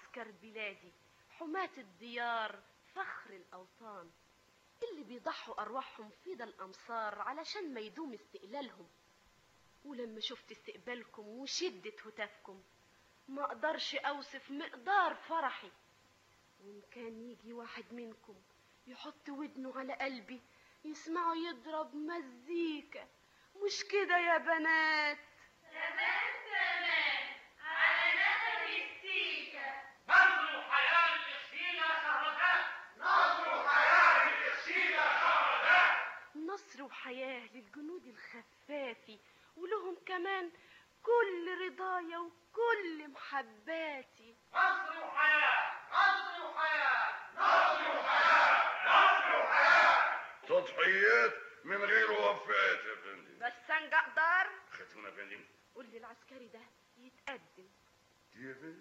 عسكر بلادي حماة الديار فخر الأوطان اللي بيضحوا أرواحهم في ده الأمصار علشان ما يدوم استقلالهم ولما شفت استقبالكم وشدة هتافكم ما أقدرش أوصف مقدار فرحي وإن كان يجي واحد منكم يحط ودنه على قلبي يسمعه يضرب مزيكا مش كده يا بنات زمان زمان على نفس السيكة نصر حياة الإخسيلة شهرتان نصر حياة الإخسيلة شهرتان نصر وحياة للجنود الخفافي ولهم كمان كل رضايا وكل محباتي نصر وحياة نصر وحياة نصر حياة نصر حياة تضحيات من غير وفات يا فندم بس أنا أقدر خدونا يا فندم قول للعسكري ده يتقدم دي يا فندم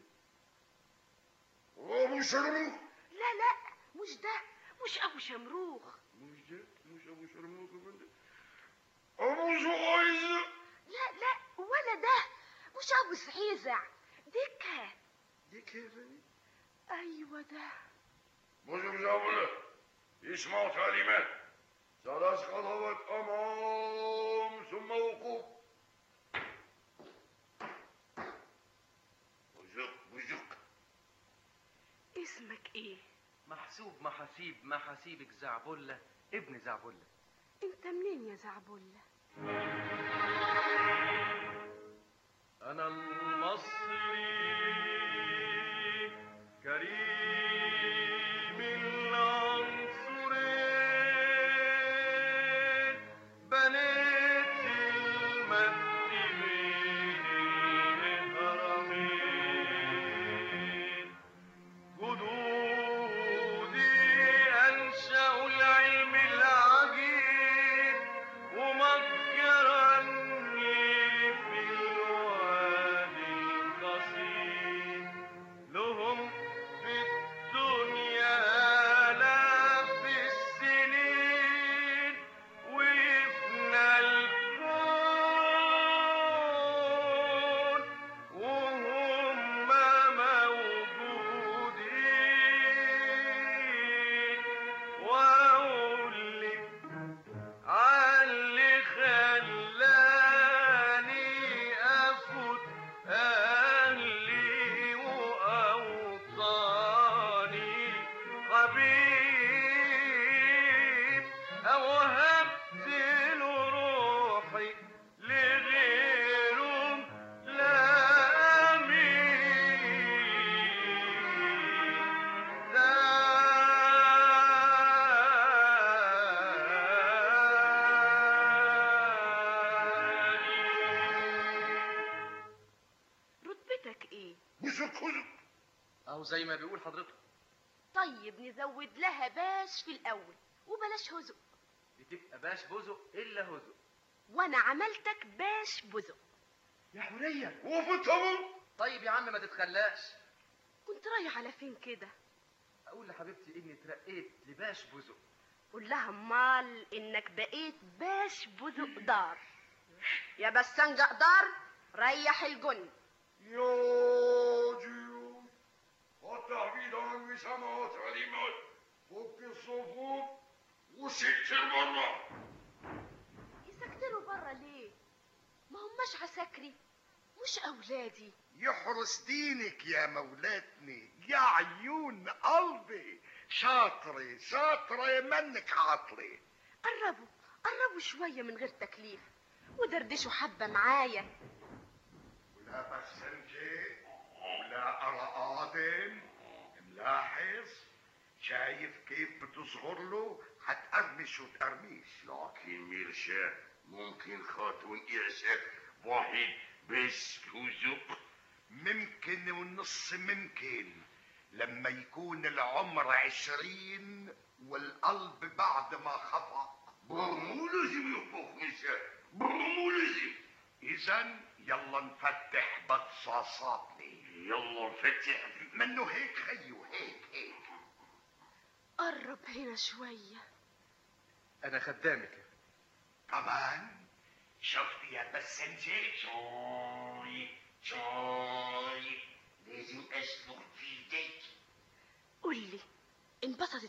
ابو شرموخ لا لا مش ده مش أبو شمروخ مش ده مش ابو شرموخ يا فندم ابو زغيزة لا لا ولا ده مش أبو سعيزع دكة دي كيف فندم أيوة ده بوزو بزاولة يسمعوا تعليمات ثلاث خطوات أمام ثم وقوف بزق بزق اسمك إيه محسوب محاسيب محاسيبك زعبلة ابن زعبلة أنت منين يا زعبلة أنا المصري كريم العنصري بنيت المجد بين الهرمين جدودي أنشأوا العلم العجيب ومكرني في الوادي القصير لهم في الدنيا آلاف السنين ويفنى الكون وهم موجودين وأقول لك عاللي خلاني أفوت أهلي وأوطاني حبيب أوهبت له روحي لغيره لا مين رتبتك إيه بزق بزق أو زي ما بيقول حضرتك طيب نزود لها باش في الأول وبلاش هزق بتبقى باش بزق إلا هزق وأنا عملتك باش بزق يا حورية وفي الطابور طيب يا عم ما تتخلاش كنت رايح على فين كده أقول لحبيبتي إني اترقيت لباش بزق قول لها مال إنك بقيت باش بزق دار يا بسنجة دار ريح الجن يا جيوش التحويل عن وسامة تعليمات فك الصفوف وست المرة يسكتنوا برا ليه ما هماش عساكري مش أولادي يحرس دينك يا مولاتني يا عيون قلبي شاطرة شاطرة يا منك عاطلة قربوا قربوا شوية من غير تكليف ودردشوا حبة معايا ولا بسنجة ولا أرى آدم ملاحظ شايف كيف بتصغر له هتقرمش وتقرميش لكن ميرشا ممكن خاتون إعشاء واحد بس بزق ممكن ونص ممكن لما يكون العمر عشرين والقلب بعد ما خفق مو لازم يطبخ مشا مو لازم إذا يلا نفتح بطاصاتني يلا فتح منه هيك خيو هيك هيك قرب هنا شوية أنا خدامك كمان شفت يا بسنجة شاي شاي لازم أسلق في يدي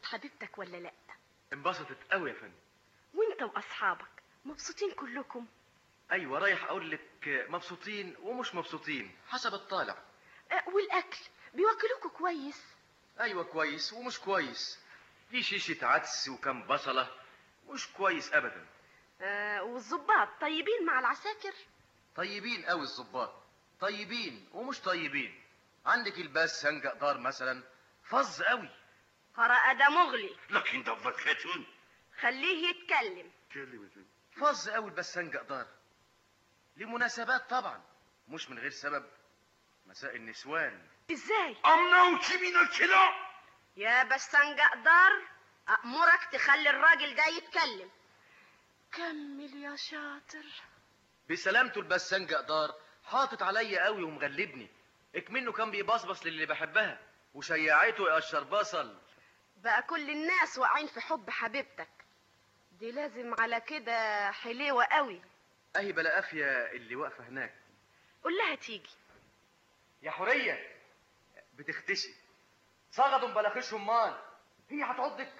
حبيبتك ولا لا انبسطت قوي يا فندم وانت واصحابك مبسوطين كلكم ايوه رايح اقول لك مبسوطين ومش مبسوطين حسب الطالع أه والاكل بيوكلوكوا كويس ايوه كويس ومش كويس في شيشه عدس وكم بصله مش كويس ابدا أه والظباط طيبين مع العساكر طيبين قوي الظباط طيبين ومش طيبين عندك الباس سنجق دار مثلا فظ قوي قرأ ده مغلي لكن ضبط خاتون خليه يتكلم كلمة فظ قوي الباس سنجق دار لمناسبات طبعا مش من غير سبب مساء النسوان ازاي أمنعك من الكلام يا بسنجق دار أأمرك تخلي الراجل ده يتكلم كمل يا شاطر بسلامته الباس سنجق دار حاطط عليا قوي ومغلبني اكمنه كان بيبصبص للي بحبها وشيعته يقشر بصل بقى كل الناس واقعين في حب حبيبتك دي لازم على كده حليوة قوي اهي بلا قافيه اللي واقفه هناك قول لها تيجي يا حوريه بتختشي صغدوا بلاخيش امال هي هتعضك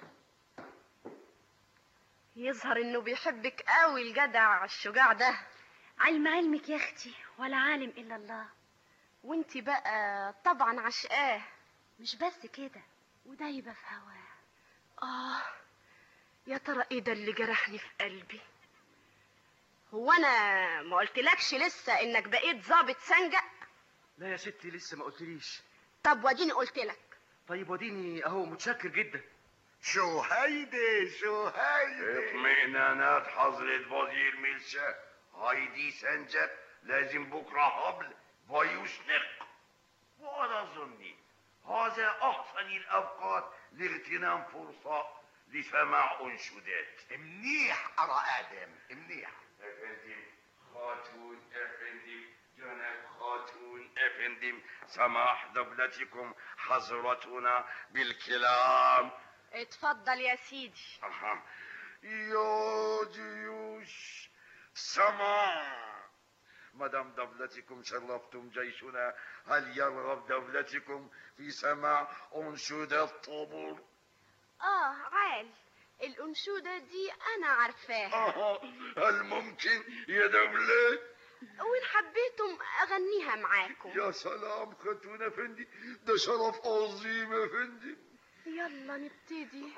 يظهر انه بيحبك قوي الجدع الشجاع ده علم علمك يا اختي ولا عالم الا الله وانتي بقى طبعا عشقاه مش بس كده ودايبه في هواه اه يا ترى ايه ده اللي جرحني في قلبي هو انا ما قلتلكش لسه انك بقيت ظابط سنجق لا يا ستي لسه ما قلتليش طب وديني قلتلك طيب وديني اهو متشكر جدا شو هيدي شو هيدي اطمئنانات حضرة وزير ميلشا هايدي سنجر لازم بكرة هبل ويشنق وأنا ظني هذا أحسن الأوقات لاغتنام فرصة لسماع أنشودات منيح أرى آدم منيح efendim, hatun efendim, cenab hatun efendim, سماح دولتكم حضرتنا بالكلام اتفضل يا سيدي أها. يا جيوش سماح مدام دولتكم شرفتم جيشنا هل يرغب دولتكم في سماع أنشودة الطابور اه عال الانشودة دي انا عارفاها آه، هل ممكن يا دولة وان حبيتم اغنيها معاكم يا سلام خاتون افندي ده شرف عظيم افندي يلا نبتدي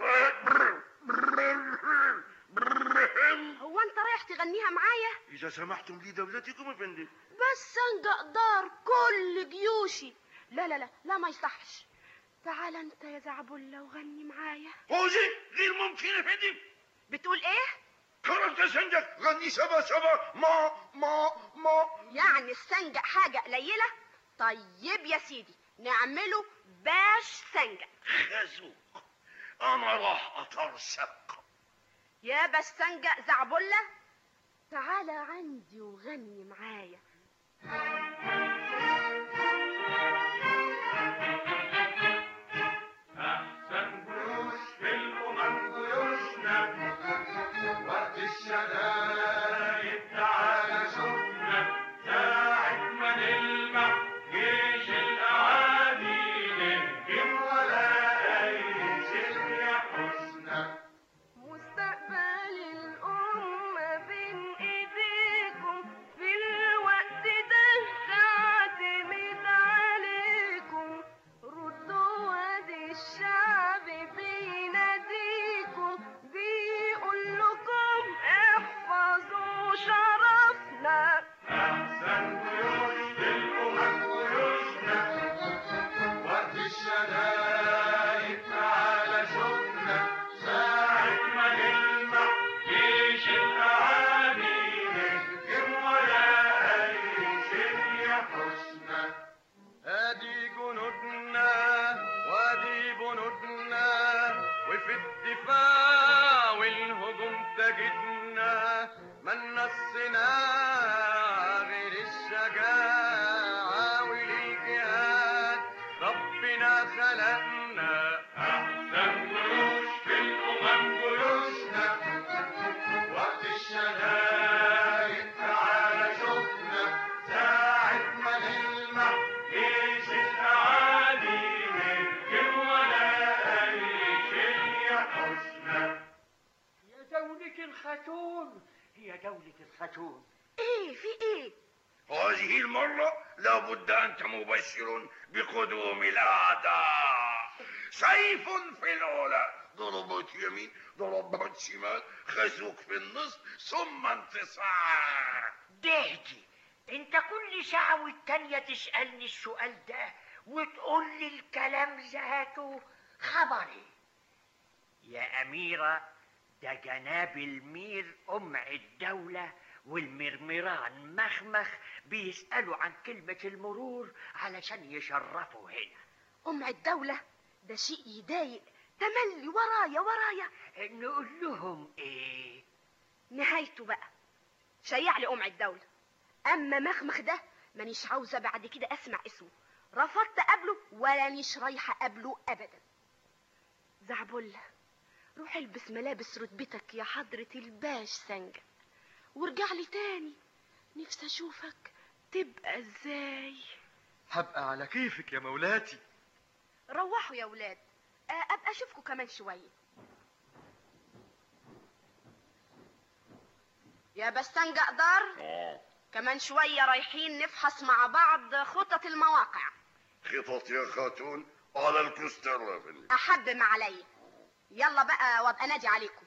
هو انت رايح تغنيها معايا اذا سمحتم لي دولتكم افندي بس انجق دار كل جيوشي لا لا لا لا ما يصحش تعال انت يا زعبلة وغني معايا هوزي غير ممكن افندي بتقول ايه كرمت سنجك غني سبا سبا ما ما ما يعني السنجق حاجة قليلة طيب يا سيدي نعمله باش سنجق خازوق انا راح اترسق يا باش سنجق زعبلة تعالى عندي وغني معايا أحسن جيوش في الأمم جيوشنا وقت الشدايد تعالى شوفنا ساعة ما نلمع جيش الأعادي نهجم ولا أي شيء يحوسنا مستقبل الأمة بين إيديكم في الوقت ده تعتمد عليكم ردوا وادي الشعب بيناديكم بيقول لكم احفظوا شرفنا أحسن جيوش في الأمم جيوشنا وقت الشدايد تعالى شوفنا ساعة ما نلمع جيش الأعادي نهجم ولا أي شيء يحوسنا ادي جنودنا وادي بنودنا وفي الدفاع والهجوم تجدنا ما نصنا غير الشجاعة والجهاد ربنا خلقنا أحسن جيوش في الأمم جيوشنا وقت الشدايد تعالى شوفنا ساعة ما نلمع جيش الأعادي نهجم ولا أي شيء الخاتون هي دولة الخاتون ايه في ايه هذه المرة لابد أنت مبشر بقدوم الأعداء سيف في الأولى ضربات يمين ضربات شمال خزوك في النص ثم انتصار دهدي انت كل ساعة والتانية تسألني السؤال ده وتقول لي الكلام ذاته خبري يا أميرة ده جناب المير أمع الدولة والمرمران مخمخ بيسألوا عن كلمة المرور علشان يشرفوا هنا ام الدولة ده شيء يضايق تملي ورايا ورايا نقول لهم ايه نهايته بقى شيع لي ام الدولة اما مخمخ ده مانيش عاوزة بعد كده اسمع اسمه رفضت قبله ولا نيش رايحة قبله ابدا زعبلة روح البس ملابس رتبتك يا حضرة الباش سنجة وارجع لي تاني نفسي اشوفك تبقى ازاي هبقى على كيفك يا مولاتي روحوا يا ولاد آه، ابقى اشوفكم كمان شويه يا بستنجة قدر كمان شوية رايحين نفحص مع بعض خطط المواقع خطط يا خاتون على الكستر يا فندم أحب ما عليا يلا بقى وابقى نادي عليكم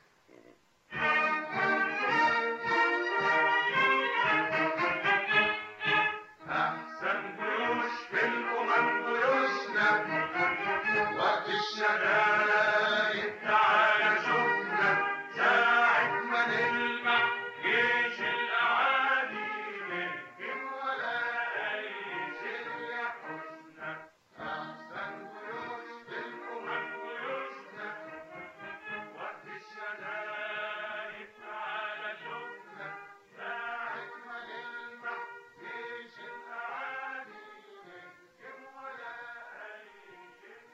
أحسن جيوش في الأمم جيوشنا وقت الشدايد تعالى شوفنا ساعة ما نلمع جيش الأعادي نهجم ولا أي شيء يحوشنا أحسن جيوش في الأمم جيوشنا وقت الشدايد تعالى شوفنا ساعة ما نلمع جيش الأعادي نهجم ولا أي شيء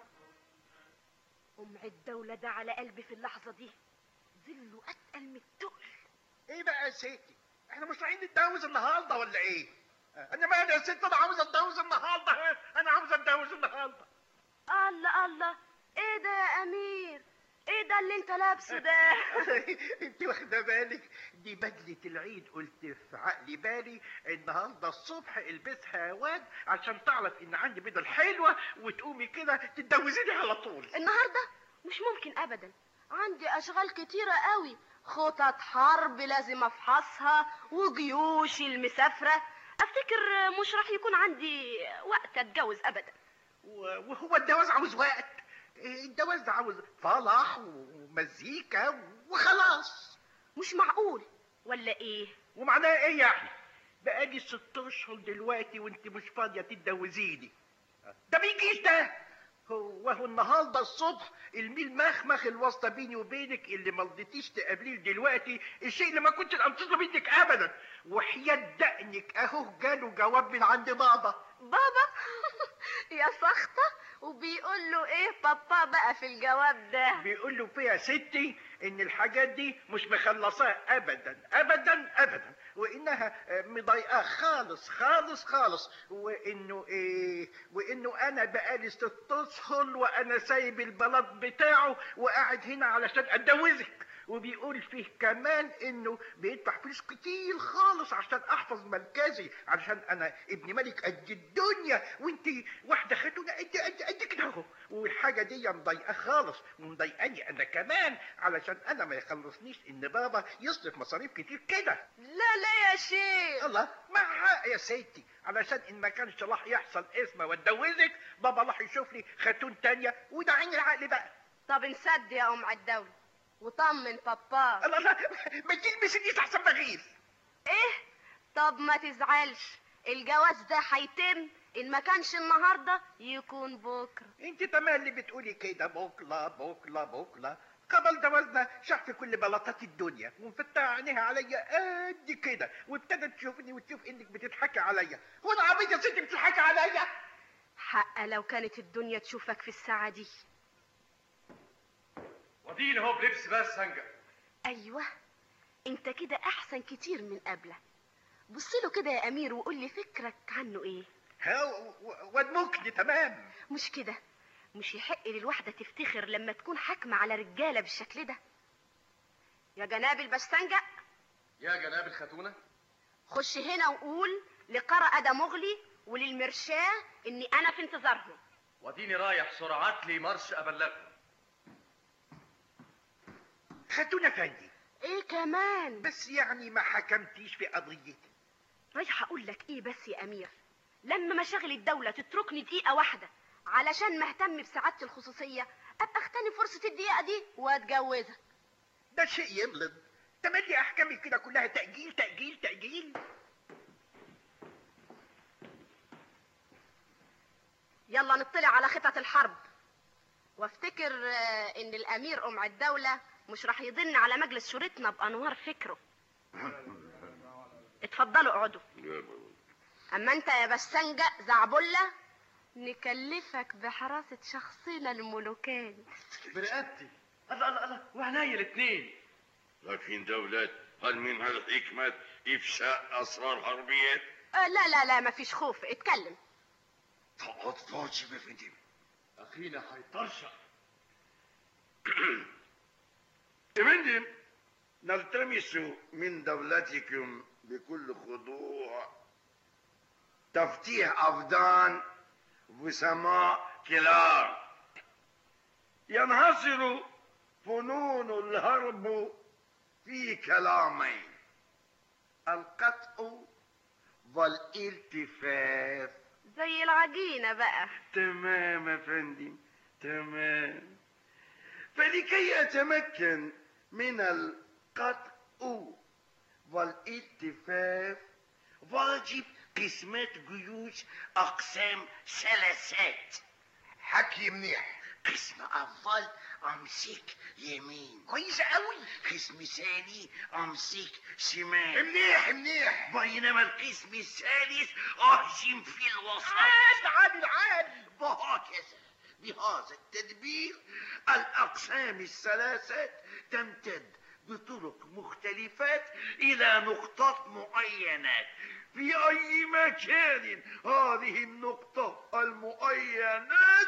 أم الدولة ده على قلبي في اللحظة دي ظله أتقل من التقل ايه بقى يا ستي احنا مش رايحين نتجوز النهارده ولا ايه انا مالي يا ست انا عاوز اتجوز النهارده انا عاوز اتجوز النهارده الله الله ايه ده يا امير ايه ده اللي انت لابسه ده انت واخده بالك دي بدله العيد قلت في عقلي بالي النهارده الصبح البسها يا واد عشان تعرف ان عندي بدل حلوه وتقومي كده تتجوزيني على طول النهارده مش ممكن ابدا عندي اشغال كتيرة قوي خطط حرب لازم افحصها وجيوشي المسافرة افتكر مش راح يكون عندي وقت اتجوز ابدا و- وهو الجواز عاوز وقت الجواز عاوز فرح ومزيكا وخلاص مش معقول ولا ايه ومعناه ايه يعني بقالي ست اشهر دلوقتي وانت مش فاضيه تتجوزيني ده بيجيش ده هو هو النهارده الصبح الميل مخمخ الواسطه بيني وبينك اللي ما رضيتيش تقابليه دلوقتي الشيء اللي ما كنتش انتظر منك ابدا وحياة دقنك اهو جاله جواب من عند بابا بابا يا سخطة وبيقول له ايه بابا بقى في الجواب ده بيقول له فيها ستي ان الحاجات دي مش مخلصاه ابدا ابدا ابدا وانها آه، مضايقاه خالص خالص خالص وانه ايه وانه انا بقالي ست اشهر وانا سايب البلاط بتاعه وقاعد هنا علشان اتجوزك وبيقول فيه كمان انه بيدفع فلوس كتير خالص عشان احفظ مركزي علشان انا ابن ملك قد الدنيا وانت واحده خاتونه قد قد قد كده اهو والحاجه دي مضايقاه خالص ومضايقاني انا كمان علشان انا ما يخلصنيش ان بابا يصرف مصاريف كتير كده لا لا يا شيخ الله مع حق يا ستي علشان ان ما كانش راح يحصل اسمه واتجوزك بابا راح يشوف لي خاتون تانية وده عين العقل بقى طب انسد يا ام الدولة وطمن بابا الله لا ما تلبسنيش احسن بغير ايه طب ما تزعلش الجواز ده هيتم ان ما كانش النهارده يكون بكره انت تمام اللي بتقولي كده بكله بكله بكله قبل جوازنا شاف كل بلاطات الدنيا ومفتح عينيها عليا قد كده وابتدت تشوفني وتشوف انك بتضحكي عليا هو انا عبيط يا ستي بتضحكي عليا حق لو كانت الدنيا تشوفك في الساعه دي ودينا هو بلبس بقى السنجة ايوه انت كده احسن كتير من قبله بص له كده يا امير وقول لي فكرك عنه ايه ها و- و- ودموكني تمام مش كده مش يحق للواحده تفتخر لما تكون حاكمه على رجاله بالشكل ده يا جناب البسنجة يا جناب الخاتونة خش هنا وقول لقرأ ده مغلي وللمرشاه اني انا في انتظارهم وديني رايح سرعات لي مرش ابلغكم خاتون افندي ايه كمان بس يعني ما حكمتيش في قضيتي رايحه اقول لك ايه بس يا امير لما مشاغل الدوله تتركني دقيقه واحده علشان مهتم بسعادتي الخصوصيه ابقى اغتنم فرصه الدقيقه دي واتجوزك ده شيء يملض تملي احكامي كده كلها تأجيل تأجيل تأجيل يلا نطلع على خطط الحرب وافتكر آه، ان الامير ام الدوله مش راح يضن على مجلس شورتنا بانوار فكره اتفضلوا اقعدوا اما انت يا بسنجة زعبلة نكلفك بحراسة شخصنا الملوكاني برقبتي الله الله الله وعناية الاتنين لكن دولات هل من هالحكمة إفشاء أسرار حربية؟ آه لا لا لا مفيش خوف اتكلم فقط فاجب يا فندم اخينا هيطرشق يا فندم نلتمس من دولتكم بكل خضوع تفتيح أفدان وسماء كلاب ينحصر فنون الهرب في كلامين القطع والالتفاف زي العجينة بقى تمام يا فندم تمام فلكي أتمكن من القطع والالتفاف واجب قسمة جيوش أقسام ثلاثات حكي منيح قسم أول أمسك يمين كويس أوي قسم ثاني أمسك شمال منيح منيح بينما القسم الثالث أهجم في الوسط عاد عاد عاد وهكذا بهذا التدبير الأقسام الثلاثة تمتد بطرق مختلفات إلى نقطات معينات في أي مكان هذه النقطة المعينات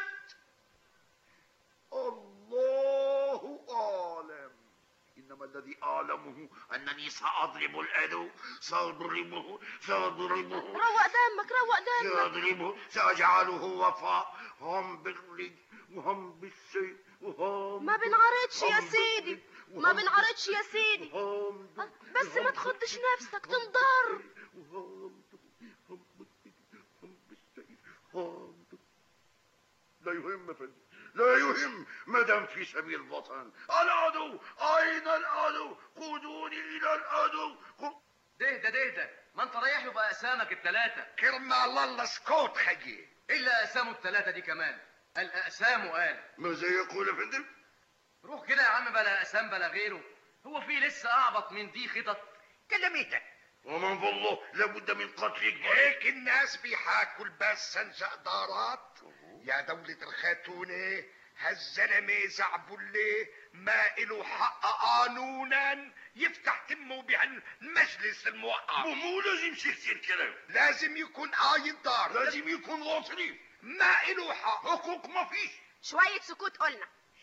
الله أعلم إنما الذي أعلمه أنني سأضرب العدو سأضربه سأضربه روق دمك روق دمك سأضربه سأجعله وفاء هم بالرجل وهم بالسيف وهم ما بنعرضش يا هم سيدي بالرجل ما وهم بنعرضش يا سيدي وهم بال- بس ما وهم تخضش نفسك تنضر وهم هم بالرجل وهم بالسيف هم بال- لا يهم يا فندم لا يهم مدام في سبيل الوطن العدو أين العدو خذوني إلى العدو خ- دهدى دهدى ما انت رايح له بأقسامك التلاتة كرمة الله سكوت خجي إلا أقسامه التلاتة دي كمان الأقسام قال ماذا يقول يا فندم روح كده يا عم بلا أقسام بلا غيره هو في لسه أعبط من دي خطط كلميتك ومن فضله لابد من قتلك هيك الناس بيحاكوا البس دارات يا دولة الخاتونة هالزلمة زعبلة ما إله حق قانونا يفتح تمه بهالمجلس الموقع مو لازم شخص الكلام لازم يكون قايد دار لازم يكون وطني ما إله حق حقوق ما فيش شوية سكوت قلنا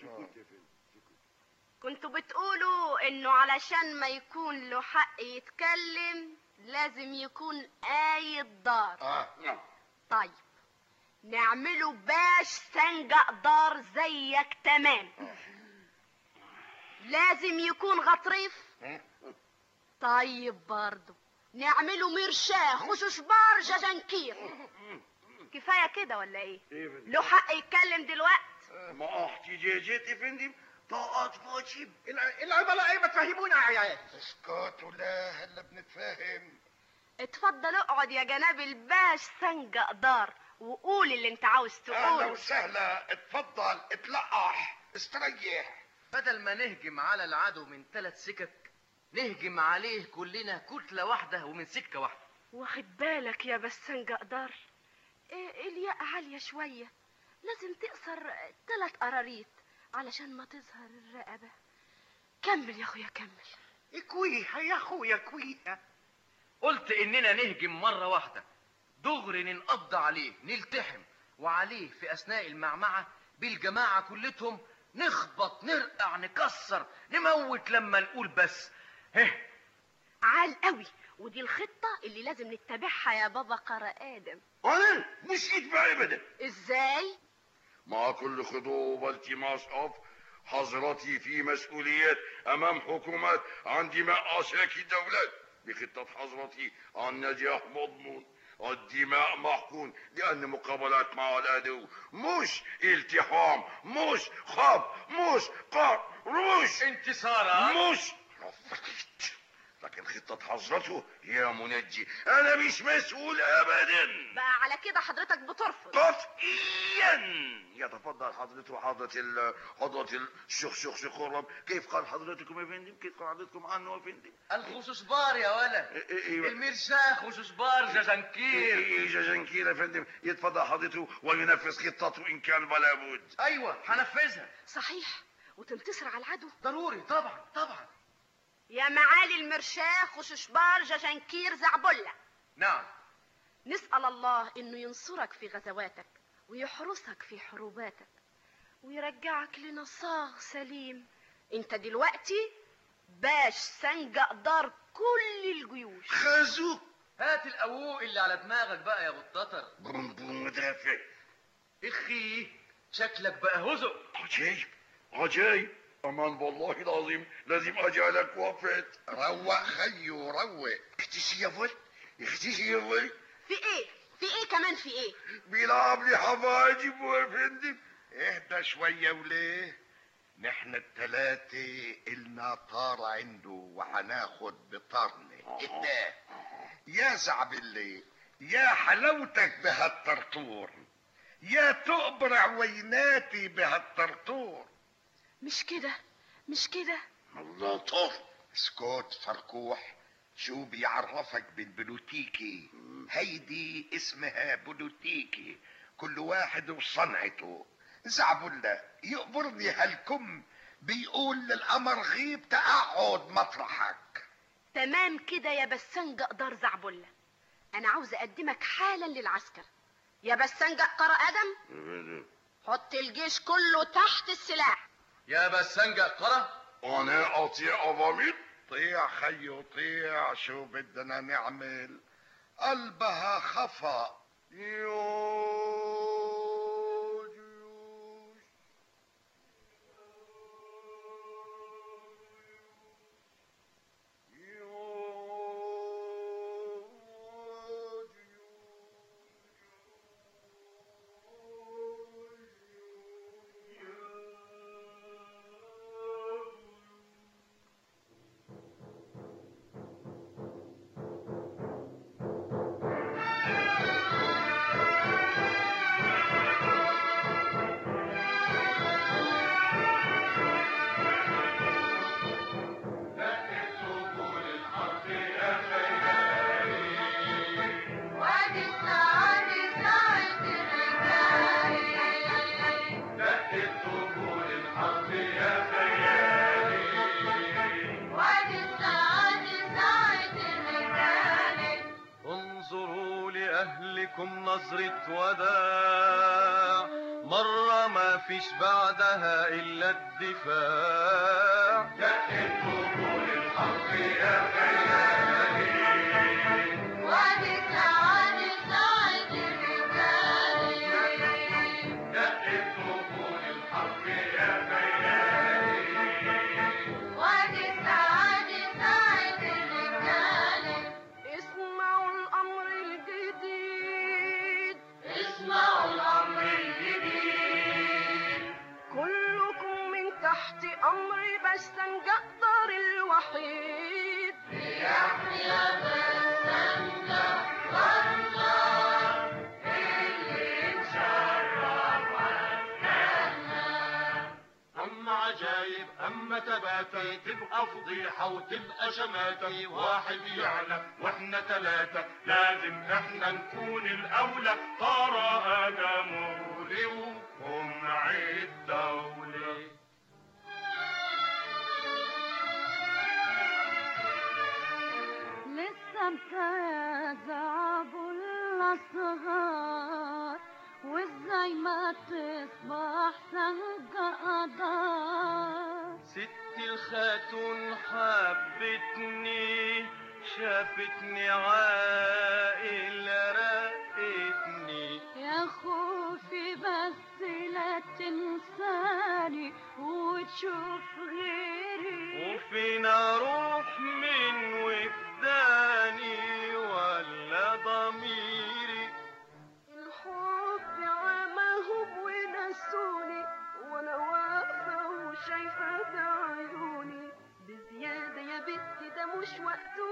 كنتوا بتقولوا انه علشان ما يكون له حق يتكلم لازم يكون قايد دار آه. طيب نعمله باش سنجق دار زيك تمام لازم يكون غطريف طيب برضه نعمله مرشاه خشوش بار جاجنكير كفايه كده ولا ايه له حق يتكلم دلوقتي مع احتجاجات يا فندم طاعات واجب الع- العملاء ايه ما تفهمونا يا عيال اسكت ولا هلا بنتفاهم اتفضل اقعد يا جناب الباش سنجق دار وقول اللي انت عاوز اهلا تقوله وسهلا اتفضل اتلقح استريح بدل ما نهجم على العدو من ثلاث سكك نهجم عليه كلنا كتلة واحدة ومن سكة واحدة واخد بالك يا بسنجة قدر إيه الياء عالية شوية لازم تقصر تلات قراريط علشان ما تظهر الرقبة كمل يا اخويا كمل كويها يا اخويا كويها قلت إننا نهجم مرة واحدة دغري ننقض عليه نلتحم وعليه في أثناء المعمعة بالجماعة كلتهم نخبط نرقع نكسر نموت لما نقول بس هه عال قوي ودي الخطة اللي لازم نتبعها يا بابا قرا آدم انا مش يتبع ابدا ازاي؟ مع كل خطوة والتماس أف حضرتي في مسؤوليات أمام حكومات عن دماء عساكر الدولة بخطة حضرتي عن نجاح مضمون الدماء محقون لأن مقابلات مع العدو مش التحام مش خاب مش قهر مش انتصارات مش لكن خطة حضرته يا منجي أنا مش مسؤول أبدا بقى على كده حضرتك بترفض قطعيا يتفضل حضرته حضرة ال حضرة الشيخ شيخ شيخ خرم كيف قال حضرتكم يا فندم كيف قال حضرتكم عنه يا فندم الخصوصبار يا ولد إيه- إيه- إيه. المرشاه خصوصبار جزنكير إيه جاجنكير يا فندم يتفضل حضرته وينفذ خطته إن كان ولا بد ايوه هنفذها صحيح وتنتصر على العدو ضروري طبعا طبعا يا معالي المرشاه خششبار جاجنكير زعبلة نعم نسأل الله انه ينصرك في غزواتك ويحرسك في حروباتك ويرجعك لنا صاغ سليم انت دلوقتي باش سنجق دار كل الجيوش خازوق هات القووق اللي على دماغك بقى يا ابو الططر بوم بوم مدافع اخي شكلك بقى هزق عجيب عجيب أمان والله العظيم لازم أجعلك وفاة روق خيو روق اختشي يا ولد اختشي يا ولد في ايه في ايه كمان في ايه بيلعب لي حواجب يا فندم اهدى شوية وليه نحن التلاتة النا طار عنده وهناخد بطارنا اهدى يا زعبلي يا حلاوتك بهالطرطور يا تقبرع ويناتي بهالطرطور مش كده مش كده الله طار اسكت فركوح شو بيعرفك بالبلوتيكي هيدي اسمها بلوتيكي كل واحد وصنعته زعبلة يقبرني هالكم بيقول للقمر غيب تقعد مطرحك تمام كده يا بسنجق دار زعبلة انا عاوزة اقدمك حالا للعسكر يا بسنجق قرا ادم حط الجيش كله تحت السلاح يا بسنجة قرا أنا أطيع أوامر طيع خيو طيع شو بدنا نعمل قلبها خفا يا جيوش وادي السعادة ساعة الرجال وادي السعادة ساعة الرجال انظروا لأهلكم نظرة وداع مرة ما فيش بعدها إلا الدفاع وادي السعادة ساعة الرجال وادي السعادة ساعة الرجال اسمعوا الامر الجديد اسمعوا الأمر الجديد كلكم من تحت امر بسنجق دار الوحيد يحيى بسنجة والنار اللي تشرف وسكننا أما عجايب أما تباتي تبقى فضيحة وتبقى شماتة واحد يعلى واحنا تلاتة لازم احنا نكون الأولى طار آدم ولي وهم عيد دولة لسه بتزعب الأصهار وازاي ما تصبح سنجة قدر خاتون حبتني شافتني عاقل رقتني يا خوفي بس لا تنساني وتشوف غيري وفين اروح من وجداني ولا ضميري الحب عماهم ونسوني وانا واقفة وشايفة بعيوني بزيادة يا بنتي ده مش وقته